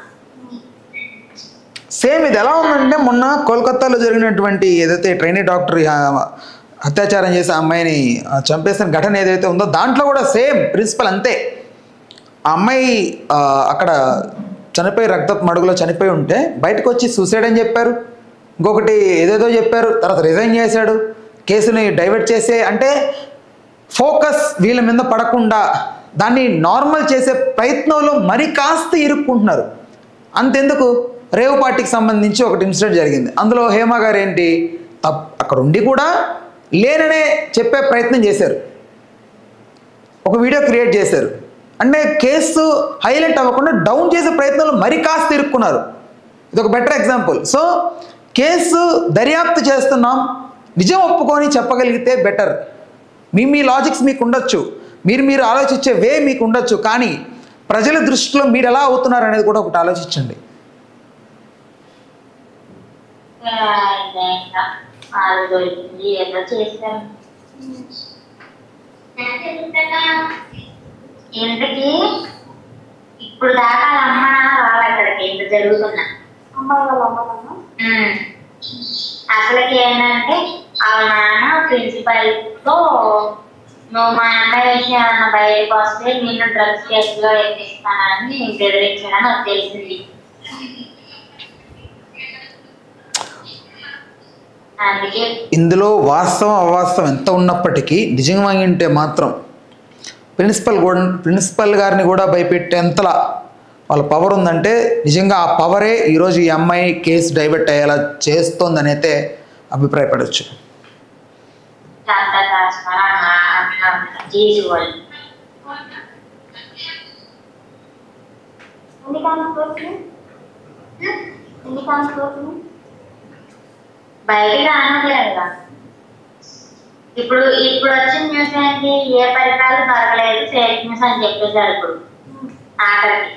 సేమ్ ఇది ఎలా ఉందంటే మొన్న కోల్కతాలో జరిగినటువంటి ఏదైతే ట్రైనీ డాక్టర్ ఆ, అత్యాచారం చేసి ఆ అమ్మాయిని ఆ, చంపేసిన ఘటన ఏదైతే ఉందో దాంట్లో కూడా సేమ్ ప్రిన్సిపల్ అంతే ఆ అమ్మాయి ఆ, అక్కడ చనిపోయి రక్తపు మడుగులో చనిపోయి ఉంటే బయటకు వచ్చి సూసైడ్ అని చెప్పారు ఇంకొకటి ఏదేదో చెప్పారు తర్వాత రిజైన్ చేశాడు కేసుని డైవర్ట్ చేసే అంటే ఫోకస్ వీళ్ళ మీద పడకుండా దాన్ని నార్మల్ చేసే ప్రయత్నంలో మరి కాస్త ఇరుక్కుంటున్నారు అంతెందుకు రేవు పార్టీకి సంబంధించి ఒకటి ఇన్సిడెంట్ జరిగింది అందులో హేమ గారు ఏంటి తప్ అక్కడ ఉండి కూడా లేననే చెప్పే ప్రయత్నం చేశారు ఒక వీడియో క్రియేట్ చేశారు అంటే కేసు హైలైట్ అవ్వకుండా డౌన్ చేసే ప్రయత్నంలో మరి కాస్త ఇరుక్కున్నారు ఇది ఒక బెటర్ ఎగ్జాంపుల్ సో కేసు దర్యాప్తు చేస్తున్నాం నిజం ఒప్పుకొని చెప్పగలిగితే బెటర్ మీ మీ లాజిక్స్ మీకు ఉండొచ్చు మీరు మీరు ఆలోచించే వే మీకు ఉండొచ్చు కానీ ప్రజల దృష్టిలో మీరు ఎలా అవుతున్నారు అనేది కూడా ఒకటి ఆలోచించండి ఇంకా ఇంకా అది దొరికింది ఏదో చేశాను ఇంతకి ఇప్పుడు దాకా వాళ్ళ అమ్మ నాన్న రావాలి అక్కడికి ఇంత జరుగుతున్నా అమ్మాయి వాళ్ళ అమ్మనమ్మా ఉమ్. అసలుకి ఏంటంటే వాళ్ళ నాన్న ప్రిన్సిపల్ తో నువ్వు మా అమ్మాయి విషయం ఏమన్నా బయటకు వస్తే నిన్ను డ్రగ్స్ కేసులో ఎక్కిస్తానని బెదిరించాడని నాకు తెలిసింది అందుకే ఇందులో వాస్తవం అవాస్తవం ఎంత ఉన్నప్పటికీ నిజంగా ఉంటే మాత్రం ప్రిన్సిపల్ కూడా ప్రిన్సిపల్ గారిని కూడా భయపెట్టేంతలా వాళ్ళ పవర్ ఉందంటే నిజంగా ఆ పవరే ఈరోజు ఈ అమ్మాయి కేసు డైవర్ట్ అయ్యేలా చేస్తోందని అయితే అభిప్రాయపడవచ్చు చాలా రాసుకున్నారు జీజు వాళ్ళు ఎన్ని కాన్స్ వస్తుంది ఎన్ని కాన్స్ వస్తుంది బయటికి రానట్లేదు కదా ఇప్పుడు ఇప్పుడు వచ్చిన న్యూస్ ఏంటి ఏ పరికరాలు దొరకలేదు ఫేక్ న్యూస్ అని చెప్పేశారు ఇప్పుడు ఆఖరికి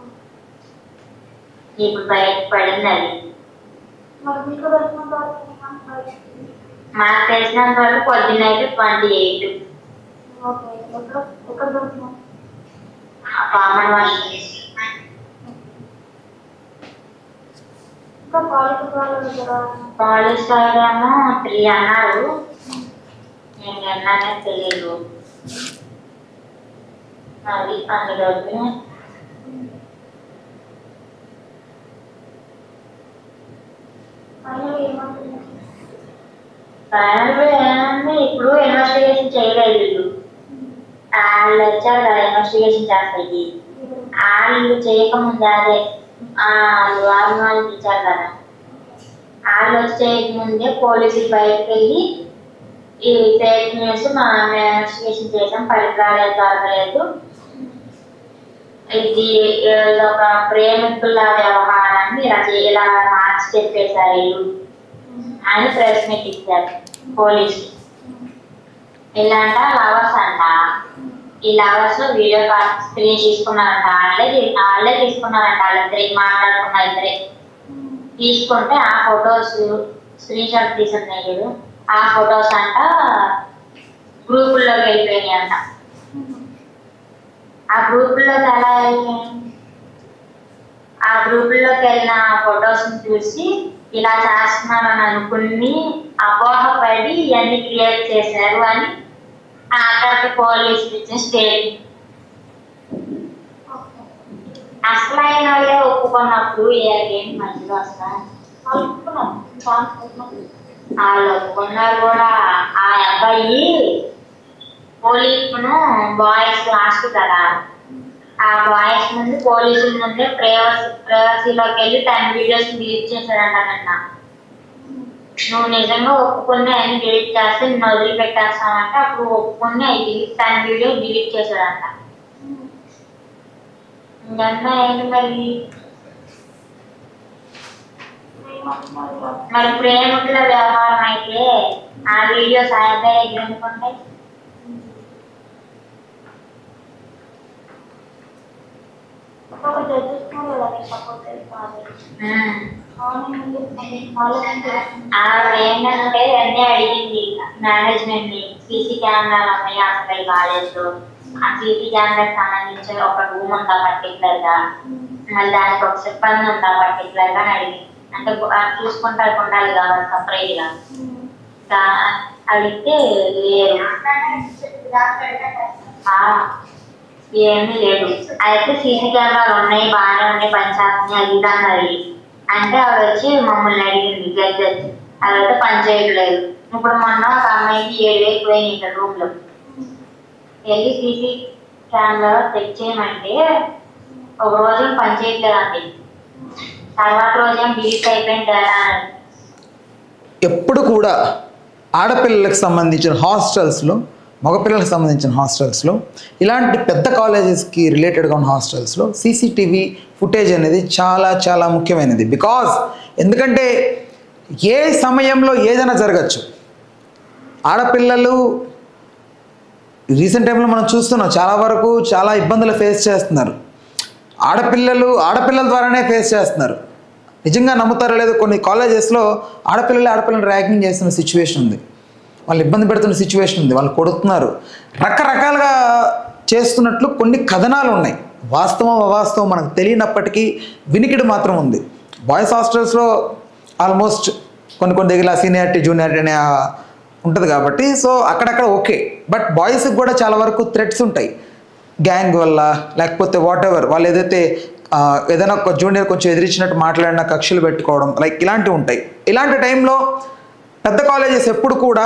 ఇప్పుడు బయట పడింది అది మరి మీకు తెలిసినంత వరకు ఎన్ని కాన్స్ వస్తుంది మాకు తెలిసినంత వరకు పొద్దున్న అయితే ట్వంటీ ఎయిట్ ఓకే ఎక్కడ ఎక్కడ దొరుకుతున్నాం కామన్ వాళ్ళు ఇంకా కాలేజ్ వాళ్ళ దగ్గర కాలేజ్ సైడ్ ఏమో త్రీ అన్నారు నేను ఎన్నానే తెలియదు అది అన్ని రోజులు ఫైనల్ ఏమంటుంది ఫైనల్ ఏమంది ఇప్పుడు ఇన్వెస్టిగేషన్ చేయలేదు వీళ్ళు వాళ్ళు వచ్చారు కదా ఇన్వెస్టిగేషన్ చేస్తాయి వాళ్ళు చేయకముందు అదే ఆ, వాళ్ళు వాళ్ళు ఇచ్చారు కదా వాళ్ళు వచ్చి చేయకముందే పోలీసులు బయటకు వెళ్ళి ఈ ఫేక్ న్యూస్ మా ఇన్వెస్టిగేషన్ చేసాం పరికరాలు దొరకలేదు ఇది ఏదో ఒక ప్రేమికుల వ్యవహారాన్ని ఇలా చే- ఇలా మార్చి చెప్పేశారు వీళ్ళు అని ప్రెస్ మీట్ ఇచ్చారు పోలీసు ఇలాంట లవర్స్ అంట ఈ లవర్స్ వీడియో కాల్ స్క్రీన్ తీసుకున్నారంట వాళ్ళే తీ- వాళ్ళే తీసుకున్నారంట వాళ్ళిద్దరే మాట్లాడుకున్న ఇద్దరే తీసుకుంటే ఆ ఫొటోస్ స్క్రీన్ షాట్ తీసున్నాయి చూడు ఆ ఫొటోస్ అంట గ్రూపుల్లోకి వెళ్ళిపోయినాయి అంట ఆ గ్రూపుల్లోకి ఎలా వెళ్ళినాయి ఆ గ్రూపుల్లోకి వెళ్ళిన ఫొటోస్ చూసి ఇలా చేస్తున్నారని అనుకుని అపోహపడి ఇవన్నీ క్రియేట్ చేశారు అని అక్కడికి పోలీసులు ఇచ్చిన స్టేట్మెంట్ అసలు అయిన వాళ్ళే ఒప్పుకున్నప్పుడు ఏం మధ్యలో అసలు వాళ్ళు ఒప్పుకున్నారు కూడా ఆ అబ్బాయి పోలీసును బాయ్స్ లాస్ట్ కదా ఆ బాయ్స్ ముందు పోలీసుల ముందే ప్రేవసీ ప్రేవసీలోకి వెళ్ళి తన వీడియోస్ డిలీట్ చేశాడంట నిన్న నువ్వు నిజంగా ఒప్పుకుని ఆయన డిలీట్ చేస్తే నిన్ను వదిలిపెట్టేస్తామంటే అప్పుడు ఒప్పుకుని అవి తన వీడియో డిలీట్ చేశాడంట ఇంకన్నా ఏంటి మరి మరి ప్రేమికుల వ్యవహారం అయితే ఆ వీడియోస్ ఆ అబ్బాయి దగ్గర ఎందుకుంటాయి ఆవిడ ఏంటంటే అన్నీ అడిగింది మేనేజ్మెంట్ ని సీసీ కెమెరాలు ఉన్నాయి అసలు ఈ కాలేజ్ లో ఆ సీసీ కెమెరాకి సంబంధించి ఒక రూమ్ ఉందా పర్టికులర్ గా మళ్ళీ దానికి ఒక సిబ్బంది ఉందా పర్టికులర్ గా అని అడిగింది అంటే ఆ చూసుకుంటా ఉండాలి కాబట్టి సపరేట్ గా దా- అడిగితే లేరు ఆ, ఏమీ లేదు అయితే సీసీ కెమెరాలు ఉన్నాయి బాగానే ఉన్నాయి పనిచేస్తున్నాయి అది ఇది అన్నది అంటే ఆవిడ వచ్చి మమ్మల్ని అడిగింది జడ్జి వచ్చి అదైతే పని చేయట్లేదు ఇప్పుడు మొన్న ఒక అమ్మాయికి ఏడు వేలు పోయినాయి ఇక్కడ రూమ్ లో వెళ్ళి సీసీ కెమెరా చెక్ చేయమంటే ఒక రోజు ఏం పని చేయట్లేదు అండి తర్వాత రోజు ఏం డిలీట్ అయిపోయింది డేటా అన్నది ఎప్పుడు కూడా ఆడపిల్లలకు సంబంధించిన హాస్టల్స్లో మగపిల్లలకు సంబంధించిన హాస్టల్స్లో ఇలాంటి పెద్ద కాలేజెస్కి రిలేటెడ్గా ఉన్న హాస్టల్స్లో సీసీటీవీ ఫుటేజ్ అనేది చాలా చాలా ముఖ్యమైనది బికాజ్ ఎందుకంటే ఏ సమయంలో ఏదైనా జరగచ్చు ఆడపిల్లలు రీసెంట్ టైంలో మనం చూస్తున్నాం చాలా వరకు చాలా ఇబ్బందులు ఫేస్ చేస్తున్నారు ఆడపిల్లలు ఆడపిల్లల ద్వారానే ఫేస్ చేస్తున్నారు నిజంగా నమ్ముతారో లేదో కొన్ని కాలేజెస్లో ఆడపిల్లలే ఆడపిల్లలు ర్యాగింగ్ చేస్తున్న సిచ్యువేషన్ ఉంది వాళ్ళు ఇబ్బంది పెడుతున్న సిచ్యువేషన్ ఉంది వాళ్ళు కొడుతున్నారు రకరకాలుగా చేస్తున్నట్లు కొన్ని కథనాలు ఉన్నాయి వాస్తవం అవాస్తవం మనకు తెలియనప్పటికీ వినికిడి మాత్రం ఉంది బాయ్స్ హాస్టల్స్లో ఆల్మోస్ట్ కొన్ని కొన్ని దగ్గర సీనియారిటీ జూనియారిటీ అనే ఆ ఉంటుంది కాబట్టి సో అక్కడక్కడ ఓకే బట్ బాయ్స్కి కూడా చాలా వరకు థ్రెట్స్ ఉంటాయి గ్యాంగ్ వల్ల లేకపోతే వాట్ ఎవర్ వాళ్ళు ఏదైతే ఆ, ఏదైనా ఒక జూనియర్ కొంచెం ఎదిరించినట్టు మాట్లాడిన కక్షలు పెట్టుకోవడం లైక్ ఇలాంటివి ఉంటాయి ఇలాంటి టైంలో పెద్ద కాలేజెస్ ఎప్పుడు కూడా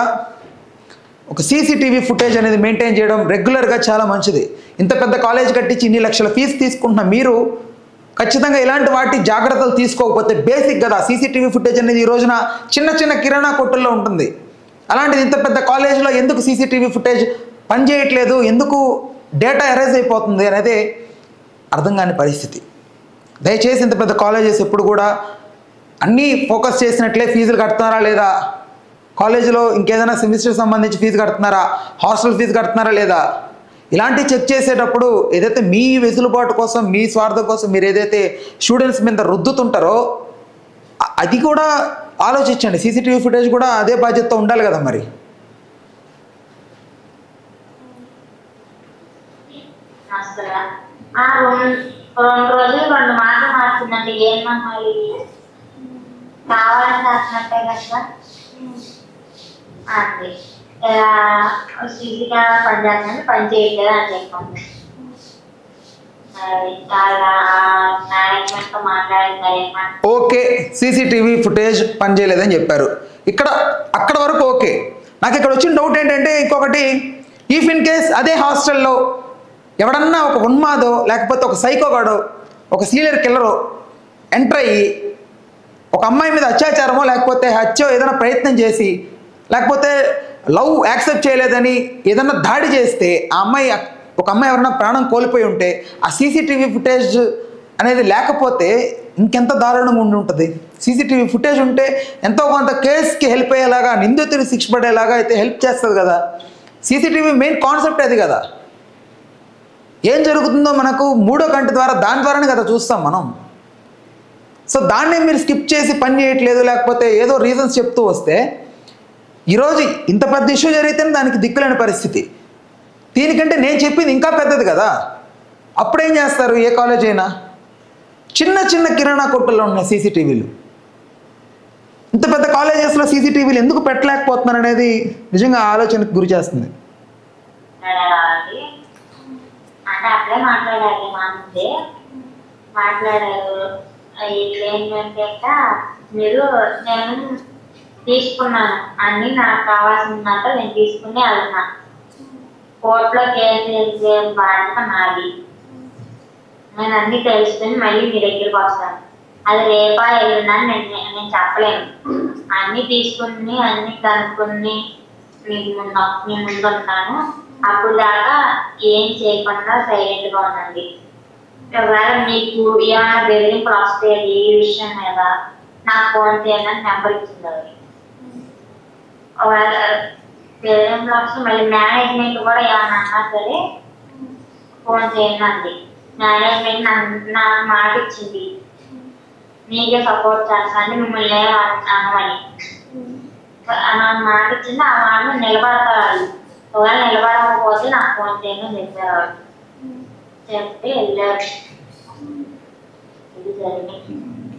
ఒక సీసీటీవీ ఫుటేజ్ అనేది మెయింటైన్ చేయడం రెగ్యులర్గా చాలా మంచిది ఇంత పెద్ద కాలేజ్ కట్టించి ఇన్ని లక్షల ఫీజు తీసుకుంటున్న మీరు ఖచ్చితంగా ఇలాంటి వాటి జాగ్రత్తలు తీసుకోకపోతే బేసిక్ కదా సీసీటీవీ ఫుటేజ్ అనేది ఈ రోజున చిన్న చిన్న కిరాణా కొట్టుల్లో ఉంటుంది అలాంటిది ఇంత పెద్ద కాలేజీలో ఎందుకు సీసీటీవీ ఫుటేజ్ పనిచేయట్లేదు ఎందుకు డేటా ఎరేజ్ అయిపోతుంది అనేది అర్థం కాని పరిస్థితి దయచేసి ఇంత పెద్ద కాలేజెస్ ఎప్పుడు కూడా అన్నీ ఫోకస్ చేసినట్లే ఫీజులు కడుతున్నారా లేదా కాలేజీలో ఇంకేదైనా సెమిస్టర్ సంబంధించి ఫీజు కడుతున్నారా హాస్టల్ ఫీజు కడుతున్నారా లేదా ఇలాంటివి చెక్ చేసేటప్పుడు ఏదైతే మీ వెసులుబాటు కోసం మీ స్వార్థం కోసం మీరు ఏదైతే స్టూడెంట్స్ మీద రుద్దుతుంటారో అ- అది కూడా ఆలోచించండి సీసీటీవీ ఫుటేజ్ కూడా అదే బాధ్యతతో ఉండాలి కదా మరి అసలు ఆ రెండు రెండు రోజులు రెండు మాటలు మార్చిందండి ఏమన్నా ఇది కావాలని రాసినట్టే కదా అంతే సీసీ కెమెరా పనిచేస్తుంది పని చేయట్లేదు అని చెప్పండి మరి చాలా మేనేజ్మెంట్ తో మాట్లాడింది ఏమన్నా ఓకే సీసీటీవీ ఫుటేజ్ పనిచేయలేదని చెప్పారు ఇక్కడ అక్కడ వరకు ఓకే నాకు ఇక్కడ వచ్చిన డౌట్ ఏంటంటే ఇంకొకటి ఇఫ్ ఇన్ కేస్ అదే హాస్టల్లో ఎవడన్నా ఒక ఉన్మాదో లేకపోతే ఒక సైకోగాడో ఒక సీనియర్ కిల్లరో ఎంటర్ అయ్యి ఒక అమ్మాయి మీద అత్యాచారమో లేకపోతే హత్యో ఏదైనా ప్రయత్నం చేసి లేకపోతే లవ్ యాక్సెప్ట్ చేయలేదని ఏదైనా దాడి చేస్తే ఆ అమ్మాయి ఒక అమ్మాయి ఎవరైనా ప్రాణం కోల్పోయి ఉంటే ఆ సీసీటీవీ ఫుటేజ్ అనేది లేకపోతే ఇంకెంత దారుణంగా ఉండి ఉంటుంది సీసీటీవీ ఫుటేజ్ ఉంటే ఎంతో కొంత కేసుకి హెల్ప్ అయ్యేలాగా నిందితులు శిక్ష పడేలాగా అయితే హెల్ప్ చేస్తుంది కదా సీసీటీవీ మెయిన్ కాన్సెప్ట్ అది కదా ఏం జరుగుతుందో మనకు మూడో కంటి ద్వారా దాని ద్వారానే కదా చూస్తాం మనం సో దాన్ని మీరు స్కిప్ చేసి పని చేయట్లేదు లేకపోతే ఏదో రీజన్స్ చెప్తూ వస్తే ఈరోజు ఇంత పెద్ద ఇష్యూ జరిగితేనే దానికి దిక్కులేని పరిస్థితి దీనికంటే నేను చెప్పింది ఇంకా పెద్దది కదా అప్పుడేం చేస్తారు ఏ కాలేజ్ అయినా చిన్న చిన్న కిరాణా కొట్టుల్లో ఉన్నాయి సీసీటీవీలు ఇంత పెద్ద కాలేజెస్లో సీసీటీవీలు ఎందుకు పెట్టలేకపోతున్నారు అనేది నిజంగా ఆలోచనకు గురి చేస్తుంది మాట్లాడాలి అంటే అప్పుడే మాట్లాడాలి మా ముందే మాట్లాడారు ఇట్లా ఏంటంటే అక్క, మీరు నేను తీసుకున్నాను అన్ని నాకు కావాల్సినంత నేను తీసుకుని వెళ్తున్నా కోర్టులో కేసు వేసే బాధ్యత నాది నేను అన్ని తెలుసుకుని మళ్ళీ మీ దగ్గరికి వస్తాను అది రేపా ఎల్లుండా అని నేను నేను చెప్పలేను అన్ని తీసుకుని అన్ని కనుక్కొని మీకు ముందు మీ ముందు ఉంటాను అప్పుడు దాకా ఏం చేయకుండా సైలెంట్ గా ఉండండి ఒకవేళ మీకు ఏమైనా బెదిరింపులు వస్తే ఈ విషయం మీద నాకు ఫోన్ చేయండి అని నెంబర్ ఇచ్చింది అది ఒకవేళ బెదిరింపులు వస్తే మళ్ళీ మేనేజ్మెంట్ కూడా ఏమైనా అన్నా సరే ఫోన్ చేయండి అండి మేనేజ్మెంట్ నన్ను నాకు మాట ఇచ్చింది మీకే సపోర్ట్ చేస్తాను మిమ్మల్ని ఏం అనమని నాకు మాట ఇచ్చింది ఆ మాట నిలబడతారు వాళ్ళు ఒకవేళ నిలబడకపోతే నాకు ఫోన్ చేయండి అని చెప్పారు వాళ్ళు. చెప్తే వెళ్ళారు ఇది జరిగింది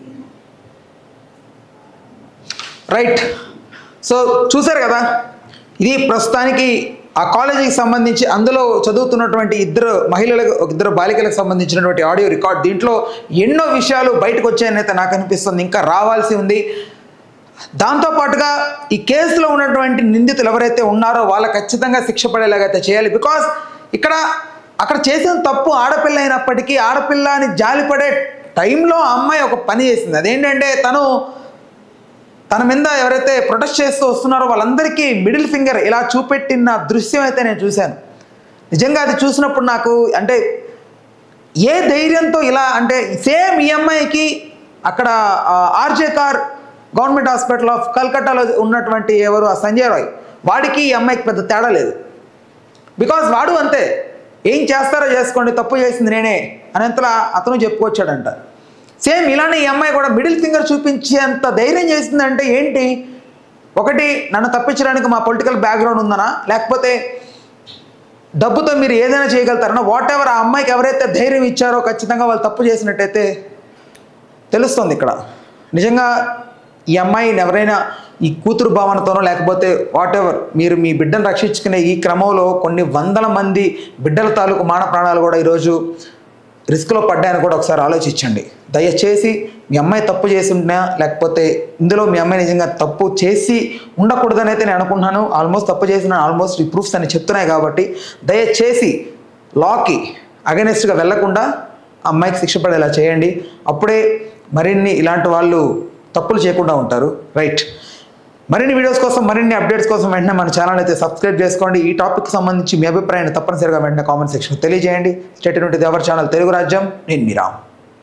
రైట్ సో చూశారు కదా ఇది ప్రస్తుతానికి ఆ కాలేజీకి సంబంధించి అందులో చదువుతున్నటువంటి ఇద్దరు మహిళలకు ఒక ఇద్దరు బాలికలకు సంబంధించినటువంటి ఆడియో రికార్డ్ దీంట్లో ఎన్నో విషయాలు బయటకు వచ్చాయని అయితే నాకు అనిపిస్తుంది ఇంకా రావాల్సి ఉంది దాంతోపాటుగా ఈ కేసులో ఉన్నటువంటి నిందితులు ఎవరైతే ఉన్నారో వాళ్ళ ఖచ్చితంగా శిక్ష పడేలాగా అయితే చేయాలి బికాస్ ఇక్కడ అక్కడ చేసిన తప్పు ఆడపిల్ల అయినప్పటికీ ఆడపిల్ల అని జాలిపడే టైంలో ఆ అమ్మాయి ఒక పని చేసింది అదేంటంటే తను తన మీద ఎవరైతే ప్రొటెస్ట్ చేస్తూ వస్తున్నారో వాళ్ళందరికీ మిడిల్ ఫింగర్ ఇలా చూపెట్టిన దృశ్యం అయితే నేను చూశాను నిజంగా అది చూసినప్పుడు నాకు అంటే ఏ ధైర్యంతో ఇలా అంటే సేమ్ ఈ అమ్మాయికి అక్కడ RG Kar government hospital of కల్కట్టాలో ఉన్నటువంటి ఎవరు ఆ సంజయ్ రాయ్ వాడికి ఈ అమ్మాయికి పెద్ద తేడా లేదు బికాజ్ వాడు అంతే ఏం చేస్తారో చేసుకోండి తప్పు చేసింది నేనే అనేంతలా అతను చెప్పుకొచ్చాడంట సేమ్ ఇలానే ఈ అమ్మాయి కూడా మిడిల్ ఫింగర్ చూపించేంత ధైర్యం చేసిందంటే ఏంటి ఒకటి నన్ను తప్పించడానికి మా పొలిటికల్ బ్యాక్గ్రౌండ్ ఉందనా లేకపోతే డబ్బుతో మీరు ఏదైనా చేయగలుగుతారన్నా వాట్ ఎవర్ ఆ అమ్మాయికి ఎవరైతే ధైర్యం ఇచ్చారో ఖచ్చితంగా వాళ్ళు తప్పు చేసినట్టయితే తెలుస్తుంది ఇక్కడ నిజంగా ఈ అమ్మాయిని ఎవరైనా ఈ కూతురు భావనతోనో లేకపోతే వాట్ ఎవర్ మీరు మీ బిడ్డను రక్షించుకునే ఈ క్రమంలో కొన్ని వందల మంది బిడ్డల తాలూకు మాన ప్రాణాలు కూడా ఈరోజు రిస్క్లో పడ్డాయని కూడా ఒకసారి ఆలోచించండి దయచేసి మీ అమ్మాయి తప్పు చేసి ఉన్నా లేకపోతే ఇందులో మీ అమ్మాయి నిజంగా తప్పు చేసి ఉండకూడదని అయితే నేను అనుకుంటున్నాను ఆల్మోస్ట్ తప్పు చేసిన ఆల్మోస్ట్ ఈ ప్రూఫ్స్ అని చెప్తున్నాయి కాబట్టి దయచేసి లాకి అగెనెస్ట్గా వెళ్లకుండా అమ్మాయికి శిక్ష పడేలా చేయండి అప్పుడే మరిన్ని ఇలాంటి వాళ్ళు తప్పులు చేయకుండా ఉంటారు రైట్ మరిన్ని వీడియోస్ కోసం మరిన్ని అప్డేట్స్ కోసం వెంటనే మన ఛానల్ అయితే సబ్స్క్రైబ్ చేసుకోండి ఈ టాపిక్ సంబంధించి మీ అభిప్రాయాన్ని తప్పనిసరిగా వెంటనే కామెంట్ సెక్షన్ తెలియజేయండి స్టేట్ నుండి దేవర్ ఛానల్ తెలుగు రాజ్యం నేను మీరామ్